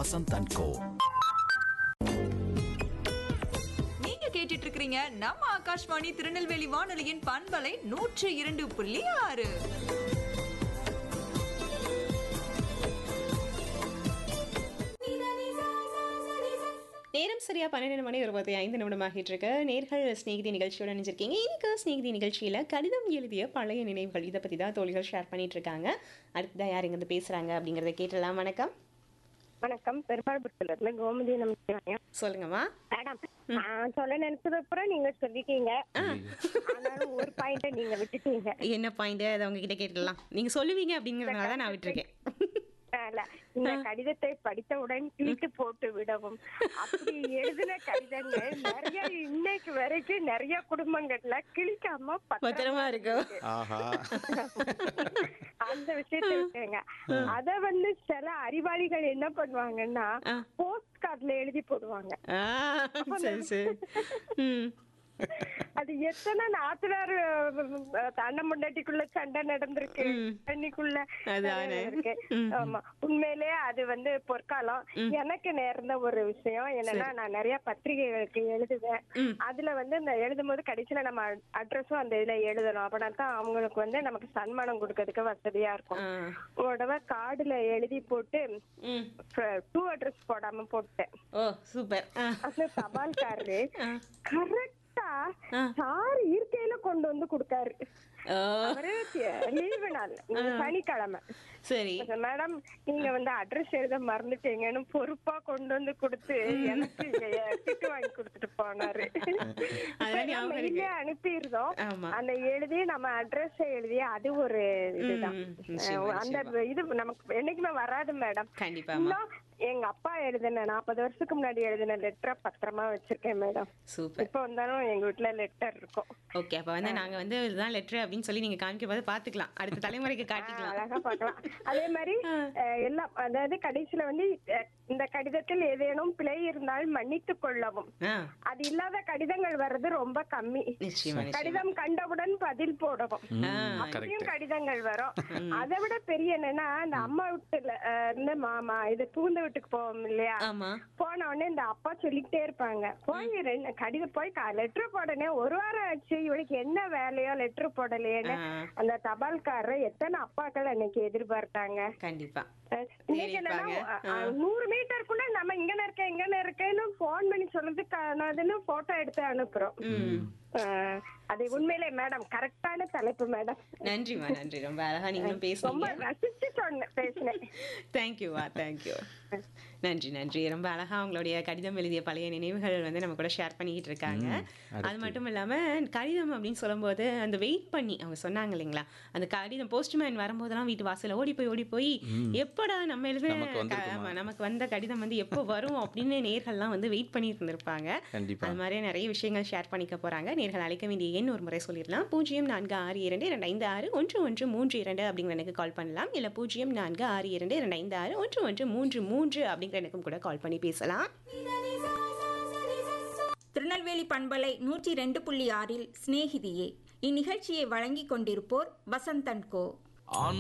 Vasanth and கோ நீங்க கேட்டுட்டு இருக்கிறீங்க நம்ம ஆகாஷ்வாணி திருநெல்வேலி வானொலியின் பண்பலை நூற்று இரண்டு புள்ளி ஆறு நேரம் சரியா பன்னிரெண்டு மணி இருபத்தி ஐந்து நிமிடம் ஆகிட்டு இருக்கு நேர்கள் ஸ்நேகிதி நிகழ்ச்சியோட நினைச்சிருக்கீங்க இன்னைக்கு ஸ்நேகிதி நிகழ்ச்சியில கடிதம் எழுதிய பழைய நினைவுகள் இதை பத்தி தான் தோழிகள் ஷேர் பண்ணிட்டு இருக்காங்க அடுத்ததா யார் இங்கிருந்து பேசுறாங்க அப்படிங்கறத கேட்டலாம் வணக்கம் வணக்கம் பெருமாள்புரத்துல இருந்து கோமதி நமச்சிவாயம் சொல்லுங்கம்மா மேடம் நான் சொல்ல நினைச்சது அப்புறம் நீங்க சொல்லிட்டீங்க ஆனாலும் ஒரு பாயிண்ட நீங்க விட்டுட்டீங்க என்ன பாயிண்ட் அதை அவங்க கிட்ட கேட்டலாம் நீங்க சொல்லுவீங்க அப்படிங்கறதுனால தான் நான் விட்டுருக்கேன் இல்ல, இந்த கடிதத்தை படித்தவுடன் கிழித்து போட்டு விடவும் அப்படி எழுதின கடிதங்கள் நிறைய இன்னைக்கு வரைக்கும் நிறைய குடும்பங்கள்ல கிழிக்காம பத்திரமா இருக்கும் ஆஹா அந்த விஷயத்தை விட்டுருங்க அத வந்து சில அறிவாளிகள் என்ன பண்ணுவாங்கன்னா ஆ. போஸ்ட் கார்டுல எழுதி போடுவாங்க ஆ, சரி சரி ம் அது எத்தனை நாத்தனார் அண்ணன் முன்னாடிக்குள்ள சண்டை நடந்திருக்கு தண்ணிக்குள்ள அதானே. இருக்கு ஆமா உண்மையிலே அது வந்து பொற்காலம் எனக்கு நேர்ந்த ஒரு விஷயம் என்னன்னா நான் நிறைய பத்திரிகைகளுக்கு எழுதுவேன் அதுல வந்து இந்த எழுதும் போது கடைசியில நம்ம அட்ரஸும் அந்த இதுல எழுதணும் அப்படின்னா தான் அவங்களுக்கு வந்து நமக்கு சன்மானம் கொடுக்கறதுக்கு வசதியா இருக்கும் ஆ. உடனே கார்டுல எழுதி போட்டு ம் டூ அட்ரஸ் போடாம போட்டேன் ஓ சூப்பர் ஆ அந்த தபால்காரரு கரெக்டா ஆ. சார் இருக்கையில கொண்டு வந்து கொடுத்தாரு ஓ அவரு லீவு நாள் சனிக்கிழமை சரி மேடம் நீங்க வந்து அட்ரஸ் எழுத மறந்துட்டீங்கன்னு பொறுப்பா கொண்டு வந்து கொடுத்து எனக்கு திட்டு வாங்கி கொடுத்துட்டு போனாரு அதெல்லாம் ஞாபகம் இருக்கு. மெயிலே அனுப்பியிருந்தோம் ஆமா. அந்த எழுதி நம்ம அட்ரஸ் எழுதி அது ஒரு இதுதான் ம், நிச்சயமா, அஹ் அந்த இது நமக்கு என்னைக்குமே வராது மேடம் கண்டிப்பாமா இன்னும் எங்க அப்பா எழுதின நாற்பது வருஷத்துக்கு முன்னாடி எழுதின லெட்டரை பத்திரமா வச்சிருக்கேன் மேடம் சூப்பர் இப்ப வந்தாலும் எங்க வீட்டுல லெட்டர் இருக்கும் ஓகே அப்ப வந்து நாங்க வந்து இதுதான் லெட்டர் அப்படின்னு சொல்லி நீங்க காமிக்க போது பாத்துக்கலாம் அடுத்த தலைமுறைக்கு காட்டிக்கலாம் அழகா பார்க்கலாம் அதே மாதிரி அஹ், எல்லாம் அதாவது கடைசியில வந்து அஹ், இந்த கடிதத்தில் ஏதேனும் பிழை இருந்தால் மன்னித்துக் கொள்ளவும் ஆ அது இல்லாத கடிதங்கள் வர்றது ரொம்ப கம்மி நிச்சயமா நிச்சயமா கடிதம் கண்டவுடன் பதில் போடவும் ஆ அப்படியும் கடிதங்கள் வரும் அதை விட பெரிய என்னன்னா இந்த அம்மா வீட்டுல அஹ், இருந்து மாமா இது புகுந்த வீட்டுக்கு போவோம் இல்லையா ஆமா போன உடனே இந்த அப்பா சொல்லிக்கிட்டே இருப்பாங்க போய் ரெண்டு கடிதம் போய் லெட்டர் போடனே ஒரு வாரம் ஆச்சு இவளுக்கு என்ன வேலையோ லெட்டர் போடலையேன்னு ஆ. அந்த தபால்காரர் எத்தனை அப்பாக்கள் அன்னைக்கு எதிர்பார்த்தாங்க கண்டிப்பா அஹ் இன்னைக்கு என்னன்னா தேடிப்பாங்க. அஹ், நூறு மீட்டருக்குள்ள நம்ம இங்கன இருக்க இங்கன இருக்கேன்னு போன் பண்ணி சொல்றதுக்கானதுன்னு போட்டோ எடுத்து அனுப்புறோம் ம் அஹ், அது உண்மையிலே மேடம் கரெக்டான தலைப்பு மேடம் நன்றிமா நன்றி ரொம்ப அழகா நீங்களும் ரொம்ப பேசுனீங்க ரசிச்சு சொன்னேன் பேசினேன் தேங்க்யூவா தேங்க்யூ நன்றி நன்றி ரொம்ப அழகா உங்களுடைய கடிதம் எழுதிய பழைய நினைவுகள் வந்து நம்ம கூட ஷேர் பண்ணிக்கிட்டு இருக்காங்க அது மட்டும் இல்லாம கடிதம் அப்படின்னு சொல்லும்போது அந்த வெயிட் பண்ணி அவங்க சொன்னாங்க இல்லைங்களா அந்த கடிதம் போஸ்ட்மேன் வரும்போதெல்லாம் வீட்டு வாசல்ல ஓடி போய் ஓடி போய் எப்படா நம்ம எழுதின நமக்கு க- வந்திருக்குமா? ஆமா, நமக்கு வந்த கடிதம் வந்து எப்போ வரும் அப்படின்னு நேர்கள்லாம் வந்து வெயிட் பண்ணிட்டு இருந்திருப்பாங்க கண்டிப்பா. அது மாதிரி நிறைய விஷயங்கள் ஷேர் பண்ணிக்க போறாங்க நேர்கள் அழைக்க வேண்டிய எண் ஒரு முறை சொல்லிடலாம் பூஜ்ஜியம் நான்கு ஆறு இரண்டு இரண்டு ஐந்து ஆறு ஒன்று ஒன்று மூன்று இரண்டு அப்படிங்கிற எனக்கு கால் பண்ணலாம் இல்லை பூஜ்ஜியம் நான்கு ஆறு இரண்டு இரண்டு ஐந்து ஆறு ஒன்று ஒன்று மூன்று மூன்று அப்படிங்கிற எனக்கும் கூட கால் பண்ணி பேசலாம் திருநெல்வேலி பண்பலை நூற்றி ரெண்டு புள்ளி ஆறில் சிநேகிதியே இந்நிகழ்ச்சியை வழங்கிக் கொண்டிருப்போர் வசந்தன் கோ